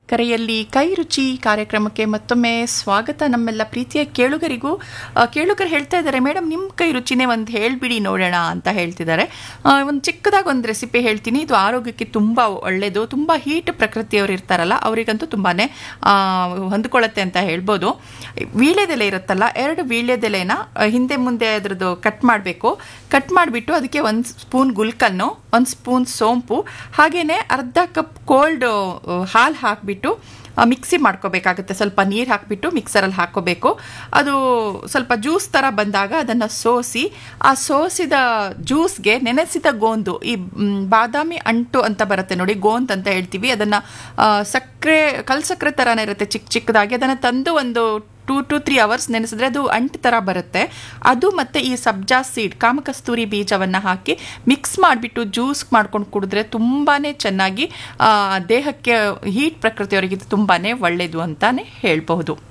ಕರೆಯಲ್ಲಿ ಕೈ ರುಚಿ ಕಾರ್ಯಕ್ರಮಕ್ಕೆ ಮತ್ತೊಮ್ಮೆ ಸ್ವಾಗತ ನಮ್ಮೆಲ್ಲ ಪ್ರೀತಿಯ ಕೇಳುಗರಿಗೂ ಆ, ಕೇಳುಗರು ಹೇಳ್ತಾ ಇದ್ದಾರೆ ಮೇಡಮ್ ನಿಮ್ಮ ಕೈ ರುಚಿನೇ ಒಂದು ಹೇಳ್ಬಿಡಿ ನೋಡೋಣ ಅಂತ ಹೇಳ್ತಿದ್ದಾರೆ ಒಂದು ಚಿಕ್ಕದಾಗಿ ಒಂದು ರೆಸಿಪಿ ಹೇಳ್ತೀನಿ ಇದು ಆರೋಗ್ಯಕ್ಕೆ ತುಂಬ ಒಳ್ಳೆಯದು ತುಂಬ ಹೀಟ್ ಪ್ರಕೃತಿಯವರು ಇರ್ತಾರಲ್ಲ ಅವರಿಗಂತೂ ತುಂಬಾ ಹೊಂದ್ಕೊಳ್ಳುತ್ತೆ ಅಂತ ಹೇಳ್ಬೋದು ವೀಳ್ಯದೆಲೆ ಇರುತ್ತಲ್ಲ ಎರಡು ವೀಳ್ಯದೆಲೆನ ಆ, ಹಿಂದೆ ಮುಂದೆ ಅದ್ರದ್ದು ಕಟ್ ಮಾಡಬೇಕು ಕಟ್ ಮಾಡಿಬಿಟ್ಟು ಅದಕ್ಕೆ ಒಂದು ಸ್ಪೂನ್ ಗುಲ್ಕನ್ನು ಒಂದು ಸ್ಪೂನ್ ಸೋಂಪು ಹಾಗೆಯೇ ಅರ್ಧ ಕಪ್ ಕೋಲ್ಡ್ ಹಾಲು ಹಾಕಿಬಿಟ್ಟು ಮಿಕ್ಸಿ ಮಾಡ್ಕೋಬೇಕಾಗುತ್ತೆ ಸ್ವಲ್ಪ ನೀರು ಹಾಕಿಬಿಟ್ಟು ಮಿಕ್ಸರಲ್ಲಿ ಹಾಕ್ಕೋಬೇಕು ಅದು ಸ್ವಲ್ಪ ಜ್ಯೂಸ್ ಥರ ಬಂದಾಗ ಅದನ್ನು ಸೋಸಿ ಆ ಸೋಸಿದ ಜ್ಯೂಸ್ಗೆ ನೆನೆಸಿದ ಗೋಂದು ಈ ಮ್, ಬಾದಾಮಿ ಅಂಟು ಅಂತ ಬರುತ್ತೆ ನೋಡಿ ಗೋಂದ್ ಅಂತ ಹೇಳ್ತೀವಿ ಅದನ್ನು ಸಕ್ಕರೆ ಕಲ್ ಸಕ್ಕರೆ ಥರನೇ ಇರುತ್ತೆ ಚಿಕ್ಕ ಚಿಕ್ಕದಾಗಿ ಅದನ್ನು ತಂದು ಒಂದು ಟೂ ಟು ತ್ರೀ ಅವರ್ಸ್ ನೆನೆಸಿದ್ರೆ ಅದು ಅಂಟು ಥರ ಬರುತ್ತೆ ಅದು ಮತ್ತು ಈ ಸಬ್ಜಾ ಸೀಡ್ ಕಾಮಕಸ್ತೂರಿ ಬೀಜವನ್ನು ಹಾಕಿ ಮಿಕ್ಸ್ ಮಾಡಿಬಿಟ್ಟು ಜ್ಯೂಸ್ ಮಾಡ್ಕೊಂಡು ಕುಡಿದ್ರೆ ತುಂಬಾ ಚೆನ್ನಾಗಿ ಆ, ದೇಹಕ್ಕೆ ಹೀಟ್ ಪ್ರಕೃತಿಯವರಿಗೆ ಇದು ತುಂಬಾ ಒಳ್ಳೆಯದು ಅಂತಾನೆ ಹೇಳ್ಬಹುದು